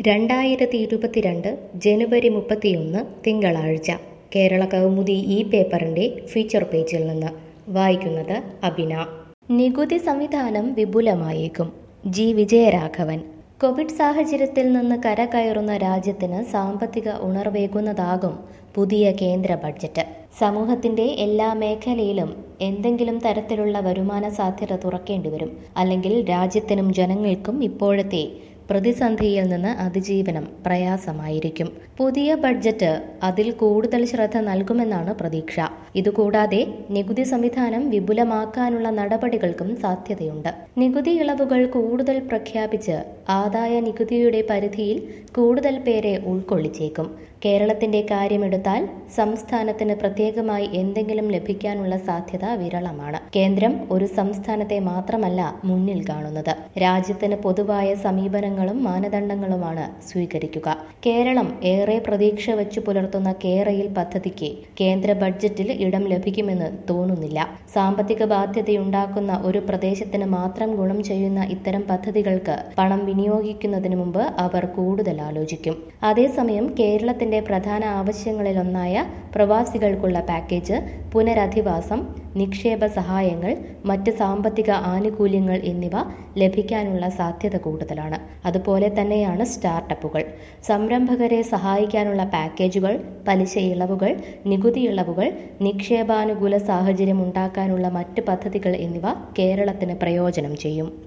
രണ്ടായിരത്തി ഇരുപത്തിരണ്ട് ജനുവരി മുപ്പത്തിയൊന്ന് തിങ്കളാഴ്ച കേരള കൗമുദി ഈ പേപ്പറിൻ്റെ ഫീച്ചർ പേജിൽ നിന്ന് വായിക്കുന്നത് അബിന നികുതി സംവിധാനം വിപുലമായേക്കും ജി വിജയരാഘവൻ കോവിഡ് സാഹചര്യത്തിൽ നിന്ന് കരകയറുന്ന രാജ്യത്തിന് സാമ്പത്തിക ഉണർവേകുന്നതാകും പുതിയ കേന്ദ്ര ബഡ്ജറ്റ് സമൂഹത്തിന്റെ എല്ലാ മേഖലയിലും എന്തെങ്കിലും തരത്തിലുള്ള വരുമാന സാധ്യത തുറക്കേണ്ടി വരും അല്ലെങ്കിൽ രാജ്യത്തിനും ജനങ്ങൾക്കും ഇപ്പോഴത്തെ പ്രതിസന്ധിയിൽ നിന്ന് അതിജീവനം പ്രയാസമായിരിക്കും പുതിയ ബഡ്ജറ്റ് അതിൽ കൂടുതൽ ശ്രദ്ധ നൽകുമെന്നാണ് പ്രതീക്ഷ ഇതുകൂടാതെ നികുതി സംവിധാനം വിപുലമാക്കാനുള്ള നടപടികൾക്കും സാധ്യതയുണ്ട് നികുതി ഇളവുകൾ കൂടുതൽ പ്രഖ്യാപിച്ച് ആദായ നികുതിയുടെ പരിധിയിൽ കൂടുതൽ പേരെ ഉൾക്കൊള്ളിച്ചേക്കും കേരളത്തിന്റെ കാര്യമെടുത്താൽ സംസ്ഥാനത്തിന് പ്രത്യേകമായി എന്തെങ്കിലും ലഭിക്കാനുള്ള സാധ്യത വിരളമാണ് കേന്ദ്രം ഒരു സംസ്ഥാനത്തെ മാത്രമല്ല മുന്നിൽ കാണുന്നത് രാജ്യത്തിന് പൊതുവായ സമീപനങ്ങളും മാനദണ്ഡങ്ങളുമാണ് സ്വീകരിക്കുക കേരളം ഏറെ പ്രതീക്ഷ വെച്ചു പുലർത്തുന്ന കേരയിൽ പദ്ധതിക്ക് കേന്ദ്ര ബഡ്ജറ്റിൽ ഇടം ലഭിക്കുമെന്ന് തോന്നുന്നില്ല സാമ്പത്തിക ബാധ്യതയുണ്ടാക്കുന്ന ഒരു പ്രദേശത്തിന് മാത്രം ഗുണം ചെയ്യുന്ന ഇത്തരം പദ്ധതികൾക്ക് പണം വിനിയോഗിക്കുന്നതിന് മുമ്പ് അവർ കൂടുതൽ ആലോചിക്കും അതേസമയം കേരളത്തിന്റെ പ്രധാന ആവശ്യങ്ങളിലൊന്നായ പ്രവാസികൾക്കുള്ള പാക്കേജ് പുനരധിവാസം നിക്ഷേപ സഹായങ്ങൾ മറ്റ് സാമ്പത്തിക ആനുകൂല്യങ്ങൾ എന്നിവ ലഭിക്കാനുള്ള സാധ്യത കൂടുതലാണ് അതുപോലെ തന്നെയാണ് സ്റ്റാർട്ടപ്പുകൾ സംരംഭകരെ സഹായിക്കാനുള്ള പാക്കേജുകൾ പലിശ ഇളവുകൾ നികുതി ഇളവുകൾ നിക്ഷേപാനുകൂല സാഹചര്യം ഉണ്ടാക്കാനുള്ള മറ്റ് പദ്ധതികൾ എന്നിവ കേരളത്തിന് പ്രയോജനം ചെയ്യും